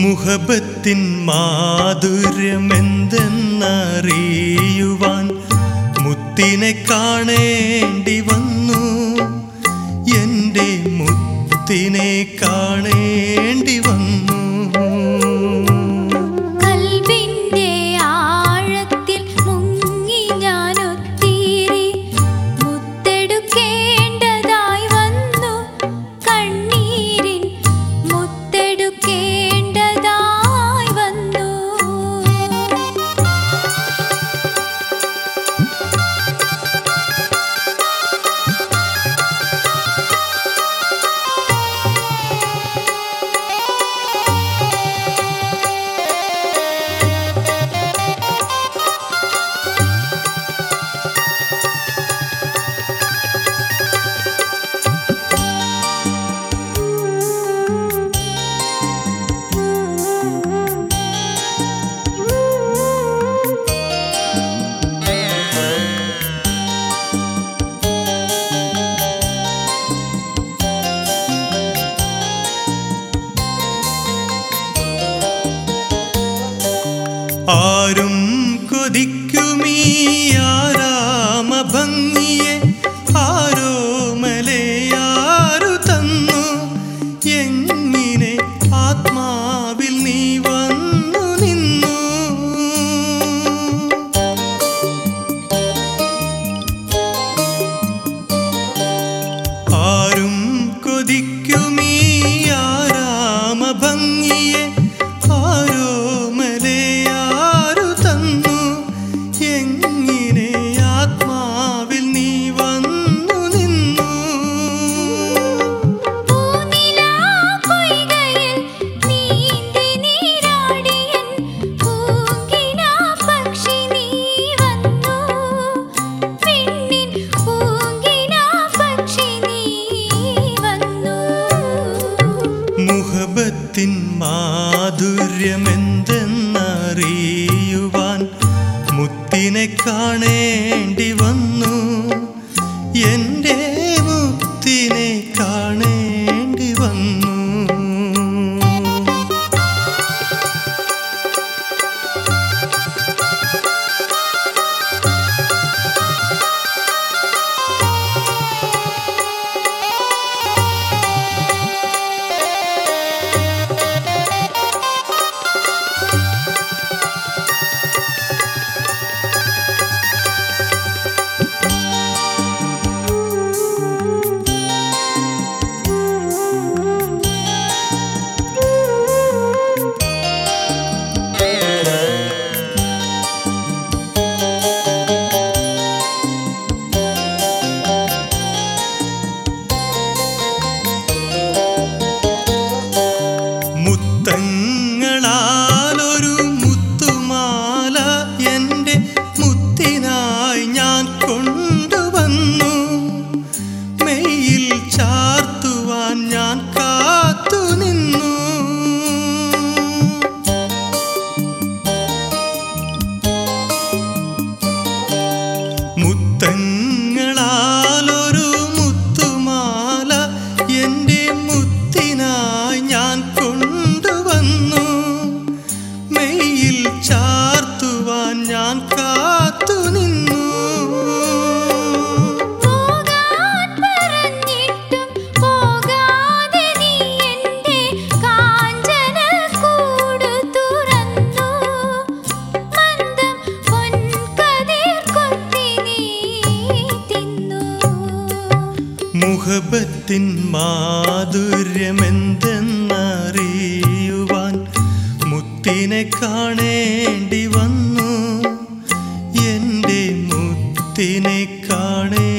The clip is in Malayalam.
മുഹബത്തിൻ മാധുര്യമെന്തെന്നറിയുവാൻ മുത്തിനെ കാണേണ്ടി വന്നു എൻ്റെ മുത്തിനെ കാണേണ്ടി വന്നു കൽവിന്റെ ആഴത്തിൽ മുങ്ങി ഞാനൊത്തിരി മുത്തെടുക്കേണ്ടതായി വന്നു കണ്ണീരിൻ മുത്തെടുക്കേണ്ടതായി വന്നു ആരും കൊതിക്കുമീ ആരാമ ഭംഗിയെ ആരോ മലയാരു തന്നു എങ്ങിനെ ആത്മാവിൽ നീ വന്നു നിന്നു ആരും കൊതിക്കുമീ ആരാമ ഭംഗിയെ ആരോ മലയാരു തന്നു എങ്ങിനെ ആത്മാവിൽ നീ വന്നു നിന്നു പൂനിലാപ്പൊയ്കയിൽ നീന്തി നീരാടിയൻ പൂങ്കിനാപ്പക്ഷി നീ വന്നു. വിണ്ണിൻ പൂങ്കിനാപ്പക്ഷി നീ വന്നു. മുഹബത്തിൻ മാധുര്യമെന്തെന്നറിയുവാൻ മുത്തിനെ കാണേണ്ടി വന്നു എൻ്റെ മുത്തിനെ കാണേണ്ടി വന്നു മുത്തങ്ങളാലൊരു മുത്തുമാല എൻ്റെ മുത്തിനായി ഞാൻ കൊണ്ടുവന്നു മെയ്യിൽ ചാർത്തുവാൻ ഞാൻ കാത്തു നിന്നു മുത്തങ്ങളാലൊരു മുത്തുമാല എൻ്റെ മുത്തിനായി ഞാൻ കൊണ്ടുവന്നു മെയ്യിൽ ചാർത്തുവാൻ ഞാൻ കാത്തു നിന്നു പോകാൻ പറഞ്ഞിട്ടും പോകാതെ നീ എൻ്റെ കാഞ്ചനക്കൂട് തുറന്നു. മന്ദം പൊൻകതിർ കൊത്തി നീ തിന്നു. മുഹബത്തിൻ മാധുര്യമെന്തെന്നറിയുവാൻ മുത്തിനെ കാണേണ്ടി വന്നു എൻ്റെ മുത്തിനെ കാണേ